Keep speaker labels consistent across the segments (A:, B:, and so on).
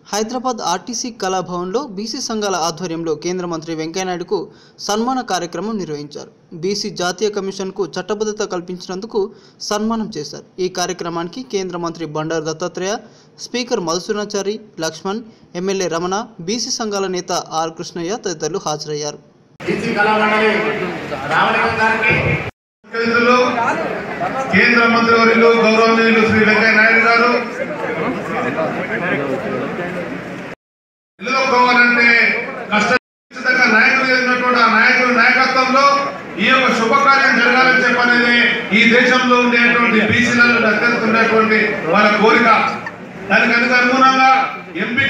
A: Hyderabad RTC కళాభవన్లో BC సంఘాల ఆధ్వర్యంలో కేంద్ర మంత్రి వెంకయ్యనాయుడుకు సన్మాన కార్యక్రమం నిర్వహించారు బీసీ జాతీయ కమిషన్కు చట్టబద్ధత కల్పించినందుకు సన్మానం చేశారు ఈ కార్యక్రమానికి కేంద్ర మంత్రి Bandaru Dattatreya speaker Madhusudanachari Laxman MLA Ramana BC సంఘాల నేత ఆర్ కృష్ణయ్య తదితరులు హాజరయ్యారు
B: బీసీ కళామండలి రామలింగం గారికి
C: తెలుగులో కేంద్ర మంత్రి వర్యులు గౌరవనీయులు శ్రీ వెంకయ్య నాయుడు గారు నిలదొక్కోవాలంటే కష్టంగా నాయకులు ఎదిగినటువంటి ఆ నాయకుల నాయకత్వంలో ఈ యొక్క శుభకార్యం జరగాలని చెప్పనేది ఈ దేశంలో ఉండేటువంటి బీసీలలో అత్యంత ఉండేటువంటి వాళ్ళ కోరిక దానికి అందుకు అనుగుణంగా ఎంపిక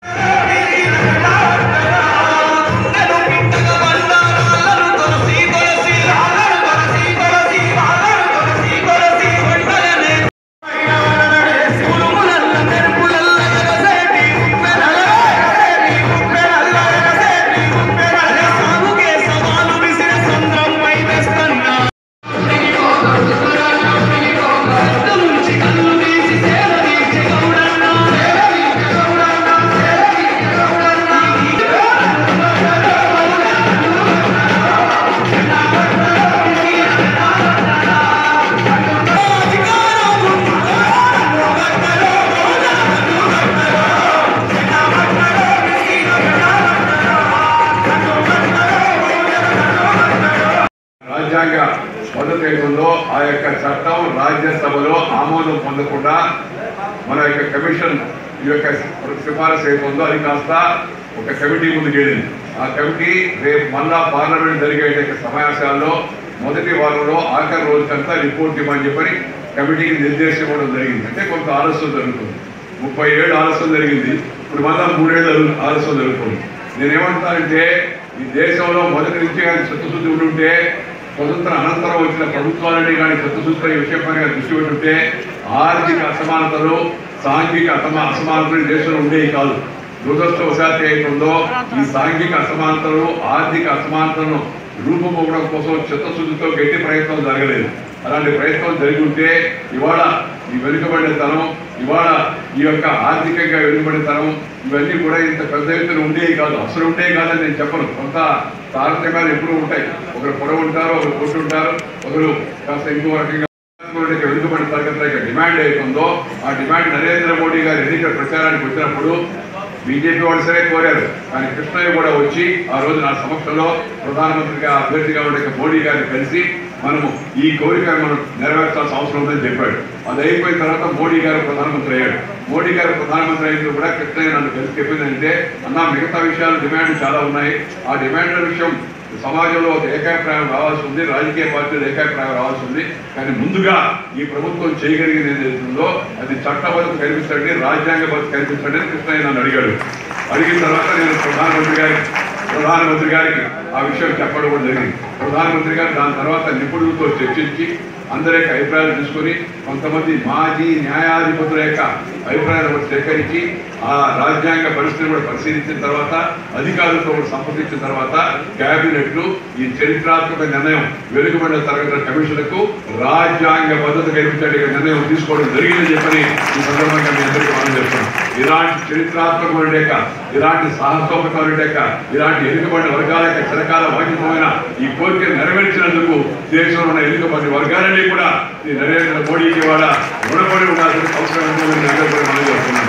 D: రాజ్యాంగ మద్దతు ఏముందో ఆ యొక్క చట్టం రాజ్యసభలో ఆమోదం పొందకుండా మన యొక్క కమిషన్ ఈ యొక్క సిఫారసు ఏముందో అది కాస్త ఒక కమిటీ ముందుకు వెళ్ళింది ఆ కమిటీ రేపు మళ్ళా పార్లమెంట్ జరిగే యొక్క సమావేశాల్లో మొదటి వారంలో ఆఖరి రోజుకంతా రిపోర్ట్ ఇవ్వమని చెప్పని కమిటీకి నిర్దేశం ఇవ్వడం జరిగింది అంటే కొంత ఆలస్యం జరుగుతుంది ముప్పై ఏళ్ళు ఆలస్యం జరిగింది ఇప్పుడు మళ్ళా మూడేళ్ళు ఆలస్యం జరుగుతుంది నేనేమంటానంటే ఈ దేశంలో మొదటి నుంచి కానీ చిత్తశుద్ధి ఉంటుంటే స్వతంత్ర అనంతరం వచ్చిన ప్రభుత్వాలని కానీ చిత్తశుద్ధి ఈ విషయం పైన దృష్టి పెట్టుంటే ఆర్థిక అసమానతలు సాంఘిక అసమా అసమానతలు ఈ దేశంలో ఉండేవి కాదు దురదృష్టవశాత్తు ఏమిటో ఈ సాంఘిక అసమానతలు ఆర్థిక అసమానతలను రూపుపోవడం కోసం చిత్తశుద్ధితో గట్టి ప్రయత్నం జరగలేదు అలాంటి ప్రయత్నం జరిగి ఉంటే ఇవాళ ఈ వెనుకబడినతనం ఇవాళ ఈ యొక్క ఆర్థికంగా వెనుకబడినతనం ఇవన్నీ కూడా ఇంత పెద్ద ఎత్తున ఉండేవి కాదు అసలు ఉండేవి కాదని నేను చెప్పను కొంత తారతమ్యాలు ఎప్పుడూ ఉంటాయి ఒకరు పొడవు ఉంటారు ఒకరు పొట్టు ఉంటారు ఒకరు కాస్త ఇంకో రకంగా యొక్క వెనుకబడిన తరగతుల యొక్క డిమాండ్ అవుతుందో ఆ డిమాండ్ నరేంద్ర మోడీ గారు ఎన్నికల ప్రచారానికి వచ్చినప్పుడు బీజేపీ వాళ్ళు సరే కోరారు కానీ కృష్ణయ్య కూడా వచ్చి ఆ రోజు నా సమక్షంలో ప్రధానమంత్రిగా అభ్యర్థిగా ఉండే మోడీ గారిని కలిసి మనము ఈ కోరికను మనం నెరవేర్చాల్సిన అవసరం ఉందని చెప్పాడు అది అయిపోయిన తర్వాత మోడీ గారు ప్రధానమంత్రి అయ్యాడు మోడీ గారు ప్రధానమంత్రి అయినప్పుడు కూడా కృష్ణయ్య నన్ను కలిసి చెప్పిందంటే అన్న మిగతా విషయాలు డిమాండ్ చాలా ఉన్నాయి ఆ డిమాండ్ల విషయం సమాజంలో ఒక ఏకాభిప్రాయం రావాల్సి ఉంది రాజకీయ పార్టీలు ఏకాభిప్రాయం రావాల్సి ఉంది కానీ ముందుగా ఈ ప్రభుత్వం చేయగలిగింది ఏదైతుందో అది చట్టబద్ధత కనిపించండి రాజ్యాంగ బద్ధత కనిపించండి అని కృష్ణయ్య నన్ను అడిగాడు అడిగిన తర్వాత నేను ప్రధానమంత్రి గారికి ప్రధానమంత్రి గారికి ఆ విషయం చెప్పడం కూడా జరిగింది ప్రధానమంత్రి గారు దాని తర్వాత నిపుణులతో చర్చించి అందరి యొక్క అభిప్రాయాలు తీసుకొని కొంతమంది మాజీ న్యాయాధిపతుల యొక్క అభిప్రాయాలు కూడా సేకరించి ఆ రాజ్యాంగ పరిస్థితిని కూడా పరిశీలించిన తర్వాత అధికారులతో కూడా సంప్రదించిన తర్వాత కేబినెట్లు ఈ చరిత్రాత్మక నిర్ణయం వెలుగుబడిన తరగతుల కమిషన్కు రాజ్యాంగ భద్రత కల్పించే నిర్ణయం తీసుకోవడం జరిగిందని చెప్పని ఈ సందర్భంగా మీ అందరికీ మనం చెప్తున్నాం ఇలాంటి చరిత్రాత్మకమైన యొక్క ఇలాంటి సాహసోపకమైన యొక్క ఇలాంటి ఎన్నికబడిన వర్గాల యొక్క చిరకాల వాంఛితమైన ఈ కోరిక నెరవేర్చినందుకు దేశంలో ఉన్న ఎన్నికబడిన వర్గాలన్నీ కూడా ఈ నరేంద్ర మోడీకి వాళ్ళ రుణపడి ఉండాల్సిన అవసరం ఉందని మీ అందరూ కూడా మనం చెప్తున్నాం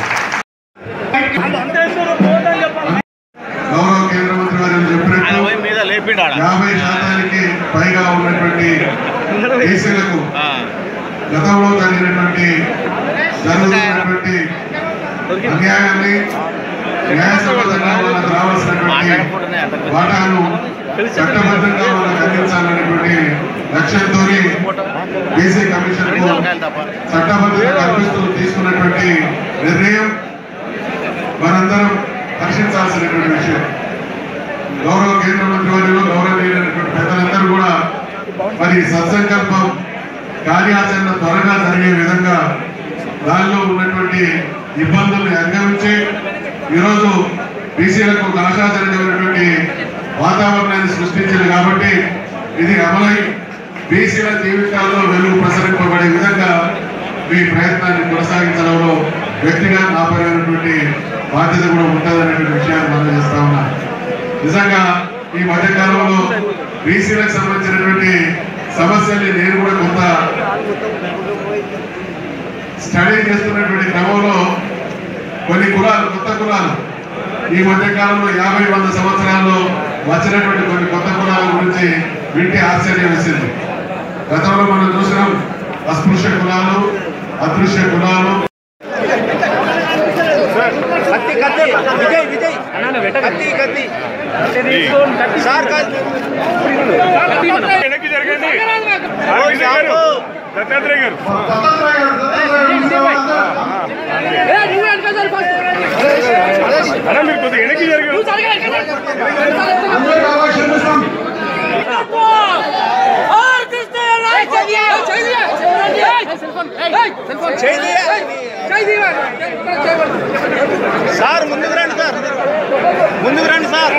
C: గౌరవ కేంద్ర మంత్రి గారు చెప్పినట్టు
E: మీద లేపిండు ఆడ
C: యాభై శాతానికి పైగా ఉన్నటువంటి బీసీలకు గతంలో జరిగినటువంటి జరుగుతున్నటువంటి అన్యాయాన్ని న్యాయసమ్మతంగా వాళ్ళకు రావాల్సినటువంటి వాటాను చట్టబద్ధంగా వాళ్ళకు అందించాలనేటువంటి లక్ష్యంతో బీసీ కమిషన్ కు చట్టబద్ధత కల్పిస్తూ తీసుకున్నటువంటి నిర్ణయం మనందరం హర్షించాల్సినటువంటి విషయం గౌరవ కేంద్ర మంత్రి వర్యులు గౌరవనీయులైనటువంటి పెద్దలందరూ కూడా మరి సత్సంకల్పం కార్యాచరణ త్వరగా జరిగే విధంగా దానిలో ఉన్నటువంటి ఇబ్బందుల్ని అధిగమించి ఈరోజు బీసీలకు ఒక ఆశాజనకమైనటువంటి వాతావరణాన్ని సృష్టించింది కాబట్టి ఇది అమలై బీసీల జీవితాల్లో వెలుగు ప్రసరింపబడే విధంగా మీ ప్రయత్నాన్ని కొనసాగించడంలో వ్యక్తిగా నాపైనటువంటి బాధ్యత కూడా ఉంటుందనేటువంటి విషయాన్ని మనం చేస్తా ఉన్నాం నిజంగా ఈ మధ్యకాలంలో బీసీలకు సంబంధించినటువంటి సమస్యల్ని నేను కూడా కొంత స్టడీ చేస్తున్నటువంటి క్రమంలో కొన్ని కులాలు కొత్త కులాలు ఈ మధ్య కాలంలో యాభై వంద సంవత్సరాల్లో వచ్చినటువంటి కొన్ని కొత్త కులాల గురించి వింటే ఆశ్చర్యం వేసింది గతంలో మనం చూసినాం అస్పృశ్య కులాలు అదృశ్య కులాలు
E: కత్తి కత్తి విజయ్ విజయ్ కత్తి కత్తి సార్ కత్తి
F: వెనక్కి జరగండి దత్తాత్రేయ గారు అన్న మీరు కొద్దిగా వెనక్కి జరగండి
E: సార్